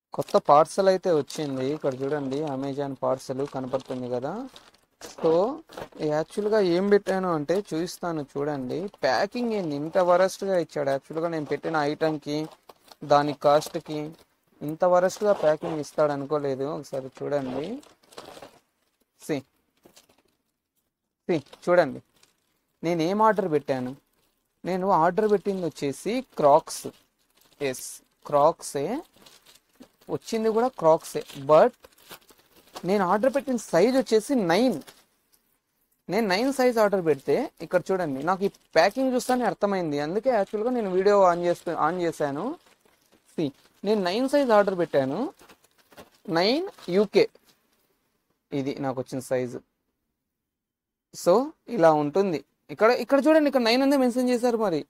కొత్త పార్సల్ అయితే వచ్చింది ఇక్కడ చూడండి అమెజాన్ పార్సల్ కనపడుతుంది కదా సో యాక్చువల్గా ఏం పెట్టాను అంటే చూపిస్తాను చూడండి ప్యాకింగ్ ఏంది ఇంత వరస్ట్గా ఇచ్చాడు యాక్చువల్గా నేను పెట్టిన ఐటమ్కి దాని కాస్ట్కి ఇంత వరస్ట్గా ప్యాకింగ్ ఇస్తాడు అనుకోలేదు ఒకసారి చూడండి సి సి చూడండి నేను ఏం ఆర్డర్ పెట్టాను నేను ఆర్డర్ పెట్టింది వచ్చేసి క్రాక్స్ ఎస్ క్రాక్సే వచ్చింది కూడా క్రాక్సే బట్ నేను ఆర్డర్ పెట్టిన సైజ్ వచ్చేసి నైన్ నేను నైన్ సైజ్ ఆర్డర్ పెడితే ఇక్కడ చూడండి నాకు ఈ ప్యాకింగ్ చూస్తానే అర్థమైంది అందుకే యాక్చువల్గా నేను వీడియో ఆన్ చేస్తూ ఆన్ చేశాను సి నేను నైన్ సైజ్ ఆర్డర్ పెట్టాను నైన్ యూకే ఇది నాకు వచ్చిన సైజు సో ఇలా ఉంటుంది ఇక్కడ ఇక్కడ చూడండి ఇక్కడ నైన్ అందే మెన్షన్ చేశారు మరి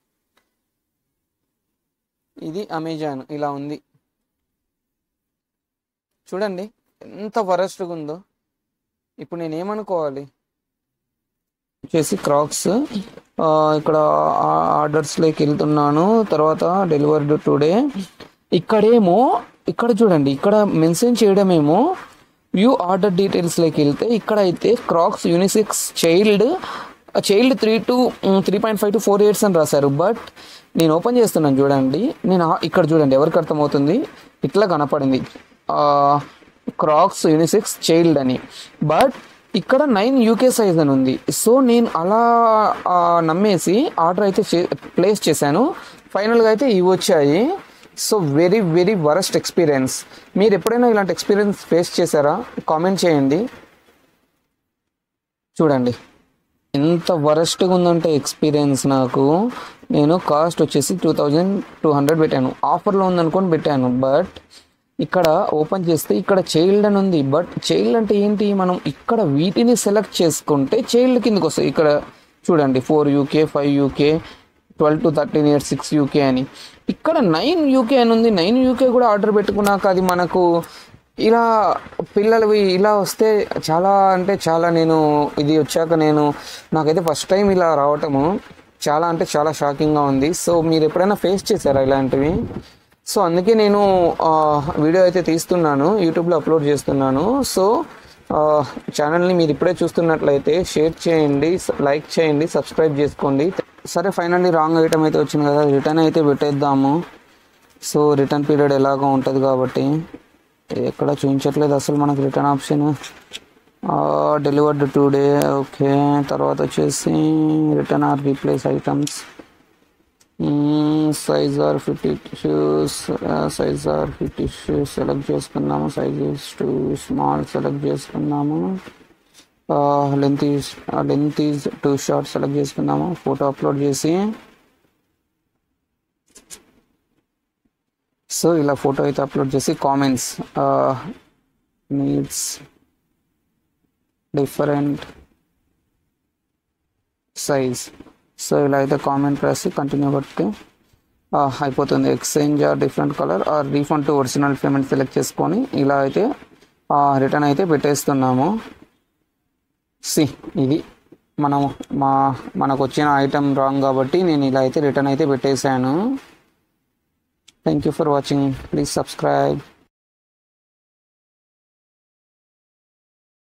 ఇది అమెజాన్ ఇలా ఉంది చూడండి ఎంత వరస్ట్గా ఉందో ఇప్పుడు నేను ఏమనుకోవాలి వచ్చేసి క్రాక్స్ ఇక్కడ ఆర్డర్స్లోకి వెళ్తున్నాను తర్వాత డెలివర్డ్ టుడే ఇక్కడేమో ఇక్కడ చూడండి ఇక్కడ మెన్షన్ చేయడమేమో వ్యూ ఆర్డర్ డీటెయిల్స్లోకి వెళ్తే ఇక్కడ అయితే Crocs unisex child child three to three point five to four years అని రాశారు బట్ నేను ఓపెన్ చేస్తున్నాను చూడండి నేను ఆ- ఇక్కడ చూడండి ఎవరికి అర్థమవుతుంది ఇట్లా కనపడింది క్రాక్స్ యూనిసెక్స్ చైల్డ్ అని బట్ ఇక్కడ నైన్ యూకే సైజ్ అని ఉంది సో నేను అలా ఆ, నమ్మేసి ఆర్డర్ అయితే ప్లేస్ చేశాను ఫైనల్గా అయితే ఇవి వచ్చాయి so very very worst experience మీరు ఎప్పుడైనా ఇలాంటి ఎక్స్పీరియన్స్ ఫేస్ చేశారా కామెంట్ చేయండి చూడండి ఎంత వరస్ట్గా ఉందంటే ఎక్స్పీరియన్స్ నాకు నేను కాస్ట్ వచ్చేసి టూ థౌజండ్ టూ హండ్రెడ్ పెట్టాను ఆఫర్లో ఉందనుకొని పెట్టాను బట్ ఇక్కడ ఓపెన్ చేస్తే ఇక్కడ చైల్డ్ అని ఉంది బట్ చైల్డ్ అంటే ఏంటి మనం ఇక్కడ వీటిని సెలెక్ట్ చేసుకుంటే చైల్డ్ కిందకి వస్తాయి ఇక్కడ చూడండి four UK five UK twelve to thirteen years six UK అని ఇక్కడ నైన్ యూకే అని ఉంది నైన్ యూకే కూడా ఆర్డర్ పెట్టుకున్నాక అది మనకు ఇలా పిల్లలవి ఇలా వస్తే చాలా అంటే చాలా నేను ఇది వచ్చాక నేను నాకైతే ఫస్ట్ టైం ఇలా రావటము చాలా అంటే చాలా షాకింగ్గా ఉంది సో మీరు ఎప్పుడైనా ఫేస్ చేశారా ఇలాంటివి సో అందుకే నేను ఆ, వీడియో అయితే తీస్తున్నాను యూట్యూబ్లో అప్లోడ్ చేస్తున్నాను సో ఆ, ఛానల్ని మీరు ఇప్పుడే చూస్తున్నట్లయితే షేర్ చేయండి స- లైక్ చేయండి సబ్స్క్రైబ్ చేసుకోండి సరే ఫైనల్లీ రాంగ్ ఐటమ్ అయితే వచ్చింది కదా రిటర్న్ అయితే పెట్టేద్దాము సో రిటర్న్ పీరియడ్ ఎలాగో ఉంటుంది కాబట్టి ఎక్కడ చూపించట్లేదు అసలు మనకి return option delivered today okay తర్వాత వచ్చేసి return or replace items size or fit issues size or fit issues select చేసుకున్నాము సైజ్ టూ స్మాల్ సెలెక్ట్ చేసుకున్నాము length is length is too short select చేసుకున్నాము ఫోటో అప్లోడ్ చేసి so ఇలా photo అయితే upload చేసి comments needs different size so ఇలా అయితే comment రాసి కంటిన్యూ కొడితే ఆ, అయిపోతుంది exchange or different colour or refund to original payment select చేసుకొని ఇలా అయితే రిటర్న్ అయితే పెట్టేస్తున్నాము సి ఇది మనం మా మనకు వచ్చిన ఐటమ్ రాంగ్ కాబట్టి నేను ఇలా అయితే రిటర్న్ అయితే పెట్టేశాను thank you for watching please subscribe